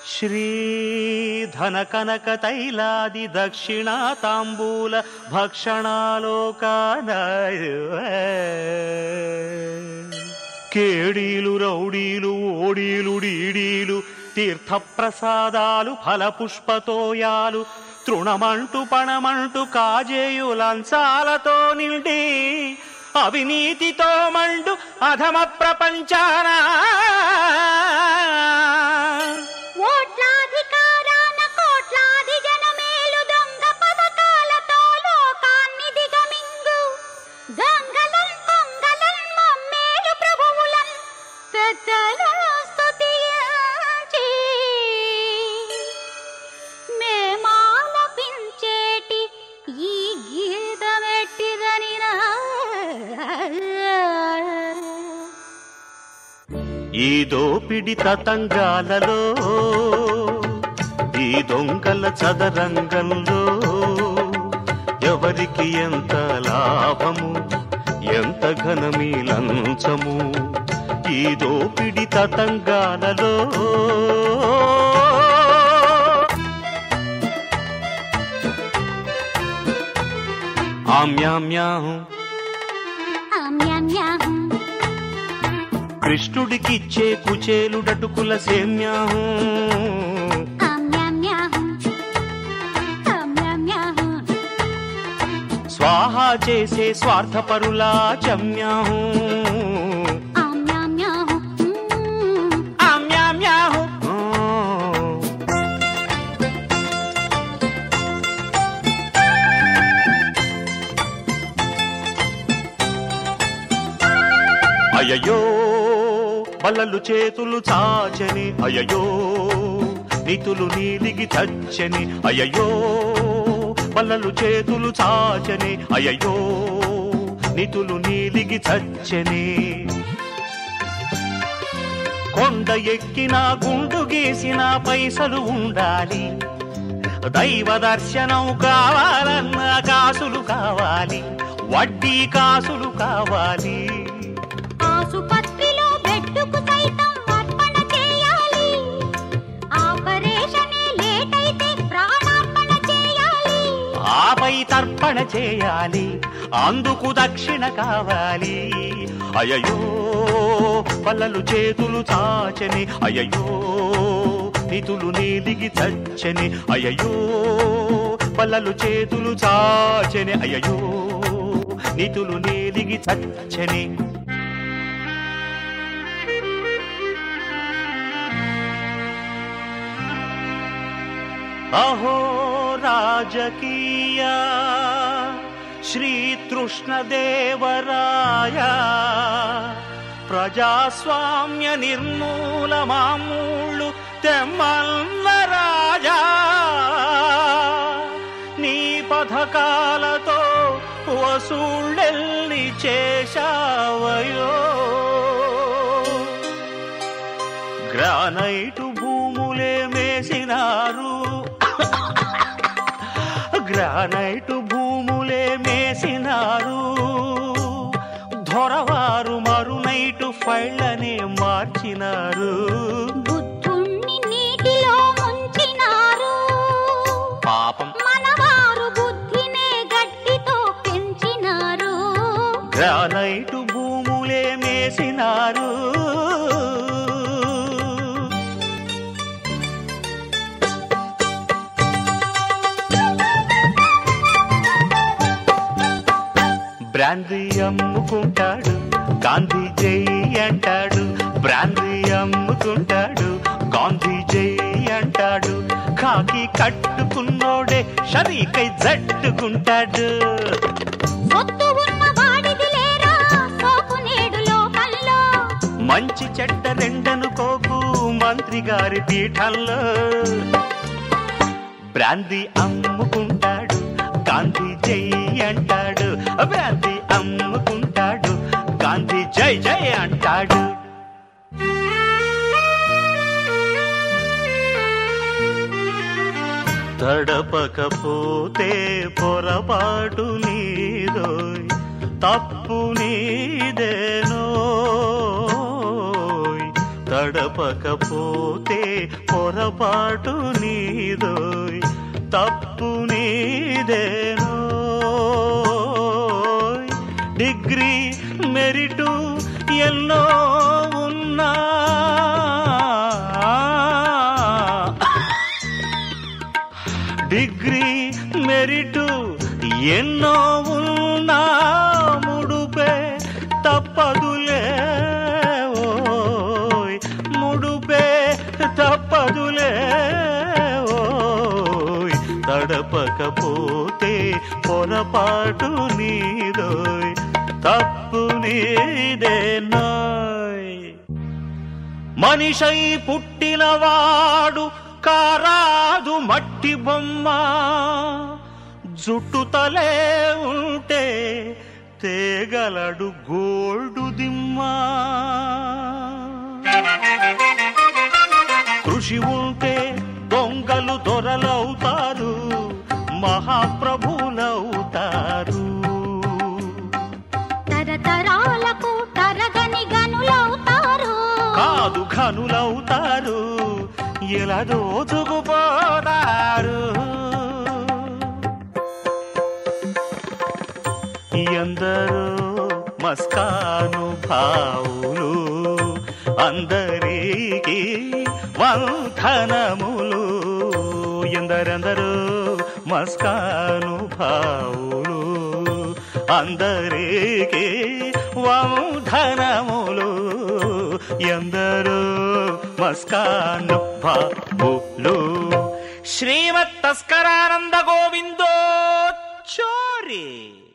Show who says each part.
Speaker 1: శ్రీధన కనక తైలాది దక్షిణా తాంబూల భక్షణాలోకాన కేడీలు రౌడీలు ఓడీలు డీడీలు తీర్థప్రసాదాలు ఫలపుష్పతోయాలు తృణమంటూ పణమంటూ కాజేయు లంచాలతో నిండి అవినీతితో మండు అధమ ప్రపంచాన
Speaker 2: ఓట్లాధికారాన కోట్లాది జనమేలు దొంగ పథకాలతో లోకాన్ని దిగమింగు దొంగలన్ పొంగలన్ మమ్మేలు ప్రభువులన్ పెద్దలను స్తుతించి మేమాలపించేటి ఈ గీతమెట్టిదని
Speaker 1: ఈ దోపిడి తతంగాలలో ఈ దొంగల చదరంగంలో ఎవరికి ఎంత లాభము ఎంత ఘనమీ లంచము ఈ దోపిడి తతంగాలలో ఆమ్యామ్యాహం
Speaker 2: ఆమ్యామ్యాహం
Speaker 1: కృష్ణుడికిచ్చే కుచేలుడటుకుల సేమ్యాహం
Speaker 2: ఆమ్యామ్యాహం ఆమ్యామ్యాహం
Speaker 1: స్వాహా చేసే స్వార్థపరులా చమ్యాహం
Speaker 2: ఆమ్యామ్యాహం
Speaker 1: ఆమ్యామ్యాహం. ఆ. అయ్యయ్యో బల్లలు చేతులు చాచని అయ్యయ్యో నితులు నీలిగి చచ్చని అయ్యయ్యో బల్లలు చేతులు చాచని అయ్యయ్యో నితులు నీలిగి చచ్చని కొండ ఎక్కిన గుండు గీసిన పైసలు ఉండాలి దైవ దర్శనం కావాలన్న కాసులు కావాలి వడ్డీ కాసులు కావాలి
Speaker 2: ఆసుపత్రిలో బెడ్డుకు సైతం అర్పణ చేయాలి ఆపరేషనే లేట్ అయితే ప్రాణార్పణ చేయాలి
Speaker 1: ఆపై తర్పణ చేయాలి అందుకు దక్షిణ కావాలి అయ్యయ్యో పల్లలు చేతులు చాచని అయ్యయ్యో నితులు నీలిగి చచ్చని అయ్యయ్యో పల్లలు చేతులు చాచని అయ్యయ్యో నితులు నీలిగి చచ్చని అహో రాజకీయ శ్రీతృష్ణదేవరాయ ప్రజాస్వామ్య నిర్మూల మామూళ్ళు తెమ్మల్ల రాజా నీ పథకాలతో వసూళ్ళెల్లి చేశావయో గ్రానైటు భూములే మేసినారు గ్రానైటు భూములే మేసినారు దొరవారు మరునైటు ఫైళ్ళనే మార్చినారు
Speaker 2: బుద్ధుణ్ణి నీటిలో ముంచినారు
Speaker 1: పాపం
Speaker 2: మనవారు బుద్ధినే గట్టితో పెంచినారు
Speaker 1: గ్రానైటు భూములే మేసినారు బ్రాందీ అమ్ముకుంటాడు గాంధీ జై అంటాడు బ్రాందీ అమ్ముకుంటాడు గాంధీ జై అంటాడు కాకి కట్టుకున్నోడే షరీకై జట్టుకుంటాడు
Speaker 2: సొత్తు ఉన్న వాడిది లేరా సోకు నేడు లోకంలో
Speaker 1: మంచి చెడ్డ రెండనుకోకు మంత్రి గారి పీఠంలో బ్రాంతి అమ్ముకుంటాడు గాంధీ జై అంటాడు బ్రాంతి అమ్ముకుంటాడు గాంధీ జై జై అంటాడు తడపకపోతే పొరపాటు నీదోయ్ తప్పు నీదేనోయ్ తడప తడపకపోతే పొరపాటు నీదోయ్ తప్పు నీదేనోయ్ డిగ్రీ మెరిటు ఎన్నో ఉన్నా డిగ్రీ మెరిటు ఎన్నో ఉన్నా ముడుపే తప్పదులే ఓయ్ ముడుపే తప్పదులే ఓయ్ తడపకపోతే పొరపాటు నీదోయ్ తప్పు నీదేనోయ్ మనిషై పుట్టినవాడు కారాదు మట్టి బొమ్మ జుట్టు తలే ఉంటే తేగలడు గోల్డు దిమ్మ కృషి ఉంటే దొంగలు దొరలవుతారు మహాప్రభులవుతారు
Speaker 2: తరతరాలకు తరగని గనులవుతారు
Speaker 1: కాదు ఘనులవుతారు ఇలా దోచుకుపోతారు ఎందరో మస్కాను భావులు అందరికీ వంధనములు ఎందరెందరో మస్కాను భావులు అందరికీ వంధనములు ఎందరో మస్కాను భావులు శ్రీమత్ తస్కరానంద గోవిందో చోరీ